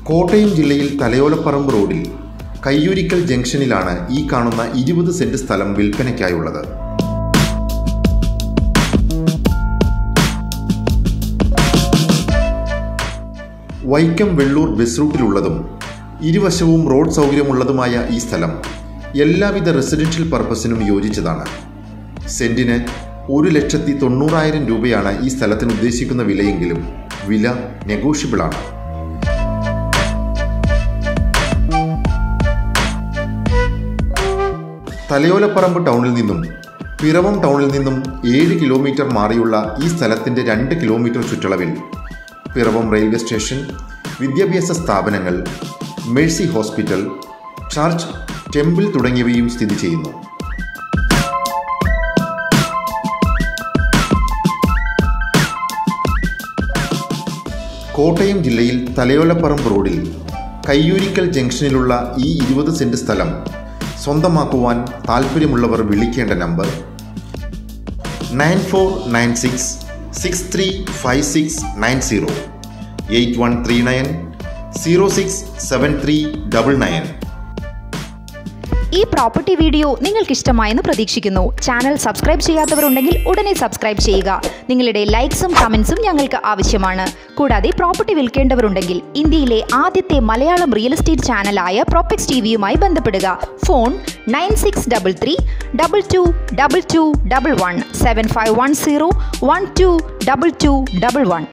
കോട്ടയം ജില്ലയിൽ തലയോലപ്പറമ്പ് റോഡിൽ കയ്യൂരിക്കൽ ജംഗ്ഷനിലാണ് ഈ കാണുന്ന ഇരുപത് സെന്റ് സ്ഥലം വിൽപ്പനയ്ക്കായുള്ളത് വൈക്കം വെള്ളൂർ ബസ് റൂട്ടിലുള്ളതും ഇരുവശവും റോഡ് സൗകര്യമുള്ളതുമായ ഈ സ്ഥലം എല്ലാവിധ റെസിഡൻഷ്യൽ പർപ്പസിനും യോജിച്ചതാണ് സെന്റിന് ഒരു ലക്ഷത്തി തൊണ്ണൂറായിരം രൂപയാണ് ഈ സ്ഥലത്തിന് ഉദ്ദേശിക്കുന്ന വിലയെങ്കിലും വില നെഗോഷ്യബിളാണ് തലയോലപ്പറമ്പ് ടൗണിൽ നിന്നും പിറവം ടൗണിൽ നിന്നും ഏഴ് കിലോമീറ്റർ മാറിയുള്ള ഈ സ്ഥലത്തിൻ്റെ രണ്ട് കിലോമീറ്റർ ചുറ്റളവിൽ പിറവം റെയിൽവേ സ്റ്റേഷൻ വിദ്യാഭ്യാസ സ്ഥാപനങ്ങൾ മേഴ്സി ഹോസ്പിറ്റൽ ചർച്ച് ടെമ്പിൾ തുടങ്ങിയവയും സ്ഥിതി ചെയ്യുന്നു കോട്ടയം ജില്ലയിൽ തലയോലപ്പറമ്പ് റോഡിൽ കയ്യൂരിക്കൽ ജംഗ്ഷനിലുള്ള ഈ ഇരുപത് സെന്റ് സ്ഥലം സ്വന്തമാക്കുവാൻ താൽപ്പര്യമുള്ളവർ വിളിക്കേണ്ട number nine four nine six six three five six nine zero eight one three nine zero six seven three double nine ഈ പ്രോപ്പർട്ടി വീഡിയോ നിങ്ങൾക്ക് ഇഷ്ടമായെന്ന് പ്രതീക്ഷിക്കുന്നു ചാനൽ സബ്സ്ക്രൈബ് ചെയ്യാത്തവരുണ്ടെങ്കിൽ ഉടനെ സബ്സ്ക്രൈബ് ചെയ്യുക നിങ്ങളുടെ ലൈക്സും കമൻസും ഞങ്ങൾക്ക് ആവശ്യമാണ് കൂടാതെ പ്രോപ്പർട്ടി വിൽക്കേണ്ടവരുണ്ടെങ്കിൽ ഇന്ത്യയിലെ ആദ്യത്തെ മലയാളം റിയൽ എസ്റ്റേറ്റ് ചാനലായ പ്രോപ്പക്സ് ടി വിയുമായി ബന്ധപ്പെടുക phone nine six double three double two double two double one seven five one zero one two double two double one